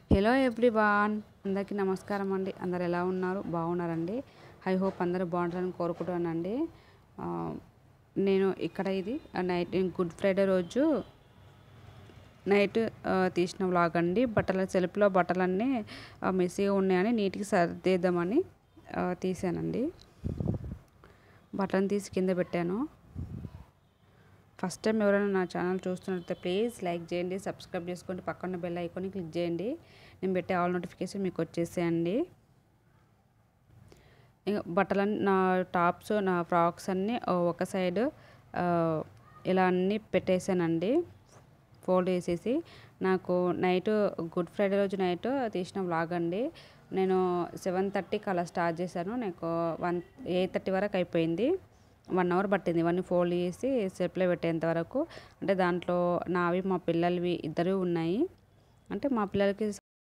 hello everyone అందరికీ నమస్కారం అండి అందరు ఎలా ఉన్నారు బాగున్నారండి ఐ హోప్ అందరూ బాగుంటారని కోరుకుంటున్నానండి ఆ, నేను ఇక్కడ ఇది నైట్ గుడ్ ఫ్రైడే రోజు నైట్ ఆ, తీసిన వ్లాగ్ అండి బట్టల సెల్ఫ్లో బట్టలన్నీ ఆ, మెస్సీగా ఉన్నాయని నీట్గా సర్దేద్దామని ఆ, తీసానండి బట్టలను తీసి కింద పెట్టాను ఫస్ట్ టైం ఎవరైనా నా ఛానల్ చూస్తున్నట్లయితే ప్లీజ్ లైక్ చేయండి సబ్స్క్రైబ్ చేసుకోండి పక్కన బెల్ ఐకాన్ని క్లిక్ చేయండి నేను పెట్టే ఆల్ నోటిఫికేషన్ మీకు వచ్చేసేయండి ఇక బట్టలన్నీ నా టాప్స్ నా ఫ్రాక్స్ అన్నీ ఒక సైడ్ ఇలా అన్నీ పెట్టేశానండి ఫోల్డ్ చేసేసి నాకు నైట్ గుడ్ ఫ్రైడే రోజు నైట్ తీసిన వ్లాగ్ అండి నేను సెవెన్ థర్టీకి అలా స్టార్ట్ చేశాను నాకు వన్ ఎయిట్ థర్టీ వరకు అయిపోయింది వన్ అవర్ పట్టింది ఇవన్నీ ఫోల్డ్ చేసి సెప్లో పెట్టేంత వరకు అంటే దాంట్లో నావి మా పిల్లలవి ఇద్దరు ఉన్నాయి అంటే మా పిల్లలకి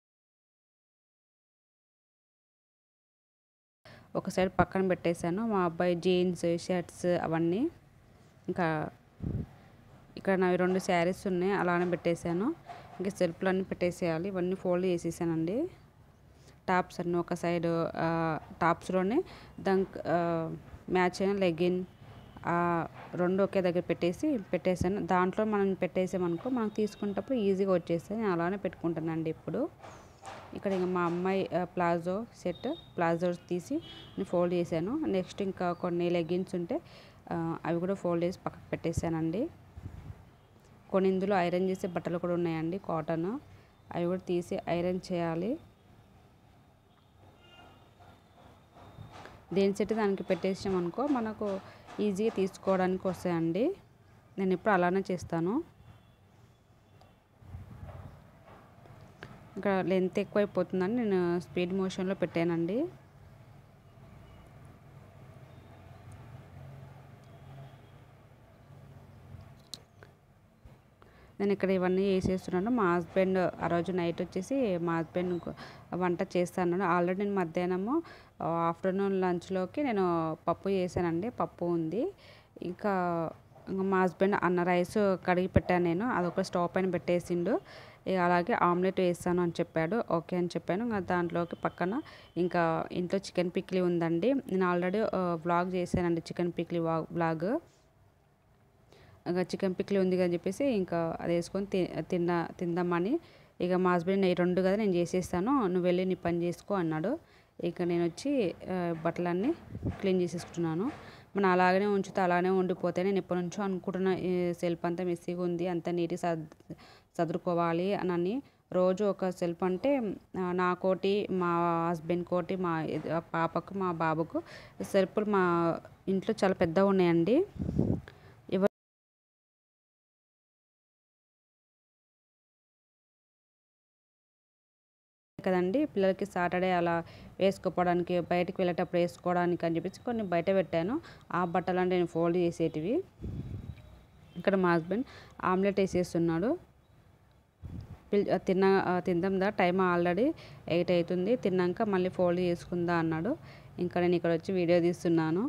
ఒక సైడ్ పక్కన పెట్టేశాను మా అబ్బాయి జీన్స్ షర్ట్స్ అవన్నీ ఇంకా ఇక్కడ నావి రెండు శారీస్ ఉన్నాయి అలానే పెట్టేశాను ఇంకా సెల్ఫ్లు అన్నీ పెట్టేసేయాలి ఇవన్నీ ఫోల్డ్ చేసేసానండి టాప్స్ అన్నీ ఒక సైడ్ టాప్స్లోనే దానికి మ్యాచ్ అయిన లెగిన్ రెండు ఒకే దగ్గర పెట్టేసి పెట్టేసాను దాంట్లో మనం పెట్టేసామనుకో మనం తీసుకునేటప్పుడు ఈజీగా వచ్చేస్తాయి నేను అలానే పెట్టుకుంటానండి ఇప్పుడు ఇక్కడ ఇంకా మా అమ్మాయి ఆ, ప్లాజో సెట్ ప్లాజో తీసి నేను ఫోల్డ్ చేశాను నెక్స్ట్ ఇంకా కొన్ని లెగిన్స్ ఉంటే ఆ, అవి కూడా ఫోల్డ్ చేసి పక్కకు పెట్టేశానండి కొన్ని ఇందులో ఐరన్ చేసే బట్టలు కూడా ఉన్నాయండి కాటన్ అవి కూడా తీసి ఐరన్ చేయాలి దేని సెట్ దానికి పెట్టేసాం అనుకో మనకు ఈజీగా తీసుకోవడానికి వస్తాయండి నేను ఇప్పుడు అలానే చేస్తాను ఇక్కడ లెంత్ ఎక్కువైపోతుందని నేను స్పీడ్ మోషన్లో పెట్టానండి నేను ఇక్కడ ఇవన్నీ వేసేస్తున్నాను మా హస్బెండ్ ఆ రోజు నైట్ వచ్చేసి మా హస్బెండ్ వంట చేస్తాను ఆల్రెడీ నేను మధ్యాహ్నము ఆఫ్టర్నూన్ లంచ్లోకి నేను పప్పు చేశానండి పప్పు ఉంది ఇంకా ఇంకా మా హస్బెండ్ అన్న రైస్ కడిగి పెట్టాను నేను అదొక స్టవ్ పైన పెట్టేసిండు ఇక అలాగే ఆమ్లెట్ వేస్తాను అని చెప్పాడు ఓకే అని చెప్పాను ఇంకా దాంట్లోకి పక్కన ఇంకా ఇంట్లో చికెన్ పిక్లీ ఉందండి నేను ఆల్రెడీ వ్లాగ్ చేశానండి చికెన్ పిక్లీ వ్లాగ్ ఇంకా చికెన్ పిక్లీ ఉంది అని చెప్పేసి ఇంకా అది వేసుకొని తి తిన్న తిందామని ఇక మా హస్బెండ్ ఈ రెండు కదా నేను చేసేస్తాను నువ్వు వెళ్ళి నీ పని చేసుకో అన్నాడు ఇక నేను వచ్చి ఆ, బట్టలన్నీ క్లీన్ చేసేసుకుంటున్నాను మనం అలాగనే ఉంచితే అలానే ఉండిపోతే నేను ఎప్పటి నుంచో అనుకుంటున్న ఈ సెల్ఫ్ అంతా మెస్సీగా ఉంది అంతా నీట్గా సద్ సదురుకోవాలి అని రోజు ఒక సెల్ఫ్ అంటే ఆ, నాకోటి మా హస్బెండ్ కోటి మా ఇది- ఆ పాపకు మా బాబుకు సెల్ఫ్లు మా ఇంట్లో చాలా పెద్దగా ఉన్నాయండి ఎవరు కదండి పిల్లలకి సాటర్డే అలా వేసుకోవడానికి బయటకు వెళ్ళేటప్పుడు వేసుకోవడానికి అని చెప్పేసి కొన్ని బయట పెట్టాను ఆ బట్టలు అంటే నేను ఫోల్డ్ చేసేటివి ఇక్కడ మా హస్బెండ్ ఆమ్లెట్ వేసేస్తున్నాడు పిల్ తిన్న తిందాం దా టైం ఆల్రెడీ ఎయిట్ అవుతుంది తిన్నాక మళ్ళీ ఫోల్డ్ చేసుకుందా అన్నాడు ఇంకా నేను ఇక్కడ వచ్చి వీడియో తీస్తున్నాను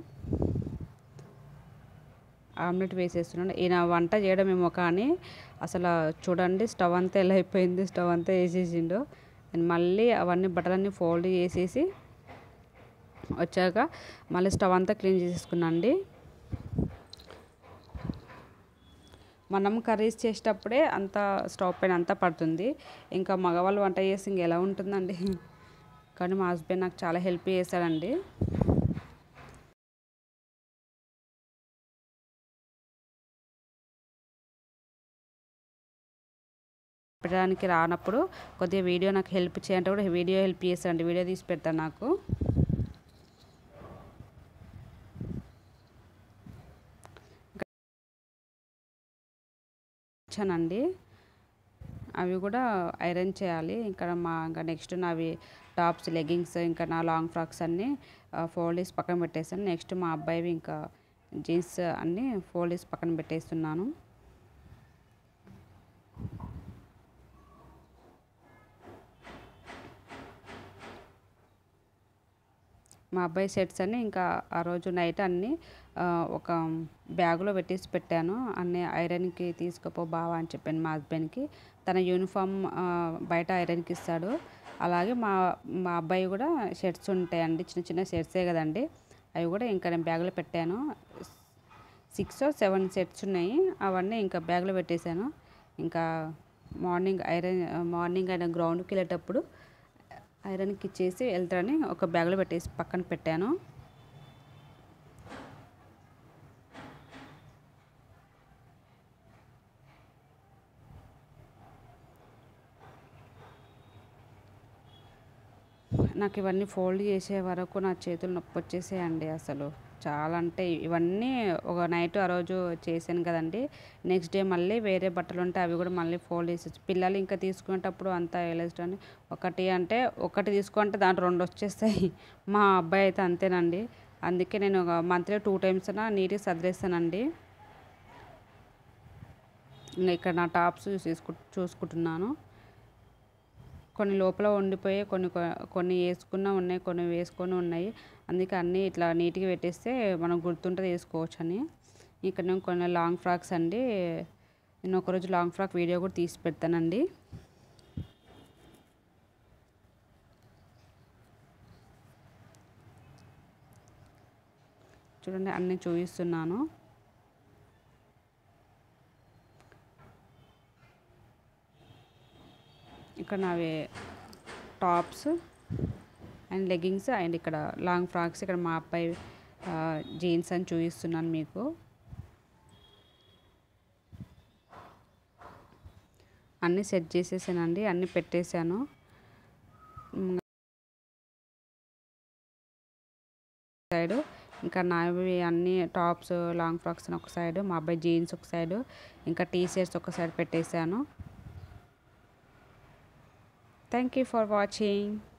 ఆమ్లెట్ వేసేస్తున్నాను ఈయన వంట చేయడం ఏమో కానీ అసలు చూడండి స్టవ్ అంతా ఎలా అయిపోయింది స్టవ్ అంతా వేసేసిండు నేను మళ్ళీ అవన్నీ బట్టలన్నీ ఫోల్డ్ చేసేసి వచ్చాక మళ్ళీ స్టవ్ అంతా క్లీన్ చేసేసుకున్నాండి మనం కర్రీస్ చేసేటప్పుడే అంత స్టవ్ పైన అంతా పడుతుంది ఇంకా మగవాళ్ళు వంట చేసి ఇంక ఎలా ఉంటుందండి కానీ మా హస్బెండ్ నాకు చాలా హెల్ప్ చేశాడండి పెట్టడానికి రానప్పుడు కొద్దిగా వీడియో నాకు హెల్ప్ చేయంటే కూడా వీడియో హెల్ప్ చేస్తానండి వీడియో తీసి పెడతాను నాకు ఇచ్చానండి అవి కూడా ఐరన్ చేయాలి ఇక్కడ మా ఇంకా నెక్స్ట్ నావి టాప్స్ లెగ్గింగ్స్ ఇంకా నా లాంగ్ ఫ్రాక్స్ అన్నీ ఫోల్డ్ చేసి పక్కన పెట్టేస్తాను నెక్స్ట్ మా అబ్బాయివి ఇంకా జీన్స్ అన్నీ ఫోల్డ్ చేసి పక్కన పెట్టేస్తున్నాను మా అబ్బాయి సెట్స్ అన్ని ఇంకా ఆ రోజు నైట్ అన్నీ ఆ, ఒక బ్యాగులో పెట్టేసి పెట్టాను అన్నీ ఐరన్కి తీసుకుపో బావా అని చెప్పాను మా హస్బెండ్కి తన యూనిఫామ్ ఆ, బయట ఐరన్కి ఇస్తాడు అలాగే మా మా అబ్బాయి కూడా షర్ట్స్ ఉంటాయండి చిన్న చిన్న షర్ట్సే కదండి అవి కూడా ఇంకా నేను బ్యాగులో పెట్టాను సిక్స్ సెవెన్ సెట్స్ ఉన్నాయి అవన్నీ ఇంకా బ్యాగ్లో పెట్టేశాను ఇంకా మార్నింగ్ ఐరన్ మార్నింగ్ ఆయన గ్రౌండ్కి వెళ్ళేటప్పుడు ఐరన్కి ఇచ్చేసి వెళ్తారని ఒక బ్యాగ్లో పెట్టేసి పక్కన పెట్టాను నాకు ఇవన్నీ ఫోల్డ్ చేసే వరకు నా చేతులు నొప్పి వచ్చేసాయండి అసలు చాలా అంటే ఇవన్నీ ఒక నైట్ ఆ రోజు చేశాను కదండి నెక్స్ట్ డే మళ్ళీ వేరే బట్టలు ఉంటే అవి కూడా మళ్ళీ ఫోల్డ్ చేసేసి పిల్లలు ఇంకా తీసుకునేటప్పుడు అంతా వేలేస్తాను ఒకటి అంటే ఒకటి తీసుకుంటే దాంట్లో రెండు వచ్చేస్తాయి మా అబ్బాయి అయితే అంతేనండి అందుకే నేను ఒక మంత్లీ టూ టైమ్స్ అయినా నీట్గా సదిరేస్తానండి ఇంకా ఇక్కడ నా టాప్స్ చూసుకు చూసుకుంటున్నాను కొన్ని లోపల ఉండిపోయి కొన్ని కొ- కొన్ని వేసుకున్న ఉన్నాయి కొన్ని వేసుకొని ఉన్నాయి అందుకే అన్నీ ఇట్లా నీట్గా పెట్టేస్తే మనం గుర్తుంటుంది వేసుకోవచ్చు అని ఇక్కడ నేను కొన్ని లాంగ్ ఫ్రాక్స్ అండి నేను ఒకరోజు లాంగ్ ఫ్రాక్ వీడియో కూడా తీసి పెడతానండి చూడండి అన్నీ చూపిస్తున్నాను ఇక్కడ నావి టాప్స్ అండ్ లెగ్గింగ్స్ అండ్ ఇక్కడ లాంగ్ ఫ్రాక్స్ ఇక్కడ మా అబ్బాయి జీన్స్ అని చూపిస్తున్నాను మీకు అన్నీ సెట్ చేసేసానండి అన్నీ పెట్టేశాను సైడ్ ఇంకా నావి అన్ని టాప్స్ లాంగ్ ఫ్రాక్స్ ఒక సైడ్ మా అబ్బాయి జీన్స్ ఒక సైడ్ ఇంకా టీ షర్ట్స్ ఒక సైడ్ పెట్టేశాను థ్యాంక్ యూ ఫర్ వాచింగ్